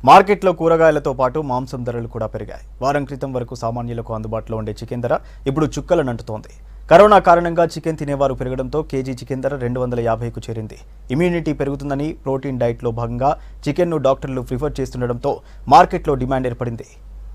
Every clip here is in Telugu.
మార్కెట్లో కూరగాయలతో పాటు మాంసం ధరలు కూడా పెరిగాయి వారం క్రితం వరకు సామాన్యులకు అందుబాటులో ఉండే చికెన్ ధర ఇప్పుడు చుక్కలనంటుతోంది కరోనా కారణంగా చికెన్ తినేవారు పెరగడంతో కేజీ చికెన్ ధర రెండు వందల యాభైకు చేరింది ఇమ్యూనిటీ పెరుగుతుందని ప్రోటీన్ డైట్లో భాగంగా చికెన్ను డాక్టర్లు ప్రిఫర్ చేస్తుండటంతో మార్కెట్లో డిమాండ్ ఏర్పడింది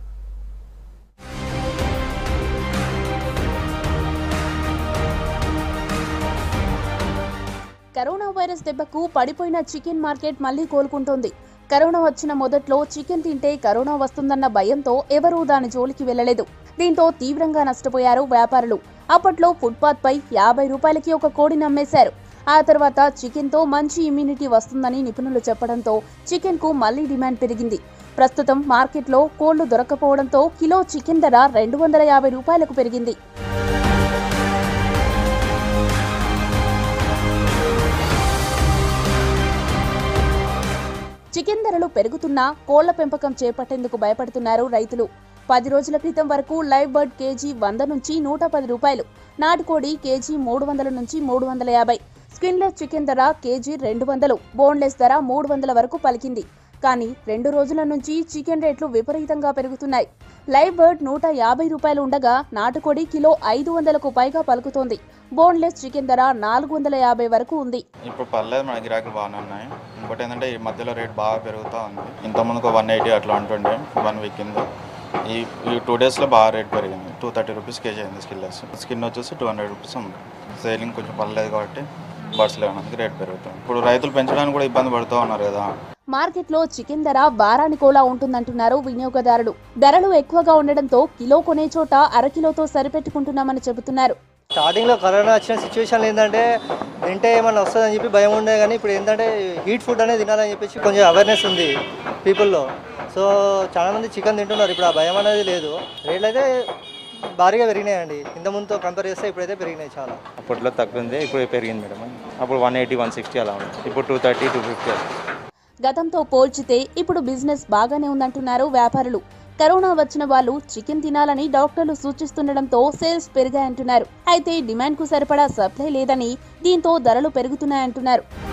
కరోనా వైరస్ దెబ్బకు పడిపోయిన చికెన్ మార్కెట్ మళ్లీ కోలుకుంటోంది కరోనా వచ్చిన మొదట్లో చికెన్ తింటే కరోనా వస్తుందన్న భయంతో ఎవరూ దాని జోలికి వెళ్లలేదు దీంతో తీవ్రంగా నష్టపోయారు వ్యాపారులు అప్పట్లో ఫుట్పాత్ పై యాభై రూపాయలకి ఒక కోడిని అమ్మేశారు ఆ తర్వాత చికెన్ తో మంచి ఇమ్యూనిటీ వస్తుందని నిపుణులు చెప్పడంతో చికెన్ కు మళ్లీ డిమాండ్ పెరిగింది ప్రస్తుతం మార్కెట్లో కోళ్లు దొరకపోవడంతో కిలో చికెన్ ధర రెండు వందల యాభై రూపాయలకు పెరిగింది చికెన్ ధరలు పెరుగుతున్నా కోళ్ల పెంపకం చేపట్టేందుకు భయపడుతున్నారు రైతులు పది రోజుల క్రితం వరకు లైవ్ బర్డ్ కేజీ వంద నుంచి నూట పది రూపాయలు నాటుకోడి కేజీ మూడు వందల నుంచి మూడు వందల యాభై స్కిన్లెస్ చికెన్ ధర కేజీ రెండు వందలు బోన్లెస్ ధర మూడు వందల వరకు పలికింది కానీ రెండు రోజుల నుంచి చికెన్ రేట్లు విపరీతంగా పెరుగుతున్నాయి లైవ్ బర్డ్ నూట యాభై రూపాయలు ఉండగా నాటుకోడి కిలో ఐదు వందలకు పైగా పలుకుతోంది బోన్లెస్ చికెన్ ధర నాలుగు వందల యాభై వరకు ఉంది ఇప్పుడు పర్లేదు మన గిరాకులు బాగానే ఉన్నాయి ఇంకోటి ఏంటంటే ఈ మధ్యలో రేట్ బాగా పెరుగుతూ ఉంది ఇంతకుముందుకు వన్ ఎయిటీ అట్లా ఉంటుండే వన్ వీక్ కింద ఈ ఈ టూ డేస్లో బాగా రేట్ పెరిగింది టూ థర్టీ రూపీస్ కేజీ అయింది స్కిల్లెస్ స్కిన్ వచ్చేసి టూ హండ్రెడ్ రూపీస్ ఉంది సేలింగ్ కొంచెం పర్లేదు కాబట్టి బర్డ్స్ లేవడానికి రేట్ పెరుగుతుంది ఇప్పుడు రైతులు పెంచడానికి కూడా ఇబ్బంది పడుతూ ఉన్నారు కదా మార్కెట్లో చికెన్ ధర వారానికోలా ఉంటుందంటున్నారు వినియోగదారులు ధరలు ఎక్కువగా ఉండడంతో కిలో కొనే చోట అరకిలోతో సరిపెట్టుకుంటున్నామని చెబుతున్నారు స్టార్టింగ్లో కరోనా వచ్చిన సిచ్యువేషన్లో ఏంటంటే తింటే ఏమన్నా వస్తుందని చెప్పి భయం ఉండే కానీ ఇప్పుడు ఏంటంటే హీట్ ఫుడ్ అనేది తినాలని చెప్పేసి కొంచెం అవేర్నెస్ ఉంది పీపుల్లో సో చాలా మంది చికెన్ తింటున్నారు ఇప్పుడు ఆ భయం అనేది లేదు రేట్లు అయితే భారీగా పెరిగినాయండి ఇంత ముందుతో కంపేర్ చేస్తే ఇప్పుడైతే పెరిగినాయి చాలా అప్పట్లో తక్కువ ఉంది ఇప్పుడు పెరిగింది మేడం అప్పుడు వన్ ఎయిటీ వన్ సిక్స్టీ అలా ఉంది ఇప్పుడు టూ థర్టీ టూ ఫిఫ్టీ గతంతో పోల్చితే ఇప్పుడు బిజినెస్ బాగానే ఉందంటున్నారు వ్యాపారులు కరోనా వచ్చిన వాళ్ళు చికెన్ తినాలని డాక్టర్లు సూచిస్తుండటంతో సేల్స్ పెరిగాయంటున్నారు అయితే డిమాండ్ కు సరిపడా సప్లై లేదని దీంతో ధరలు పెరుగుతున్నాయంటున్నారు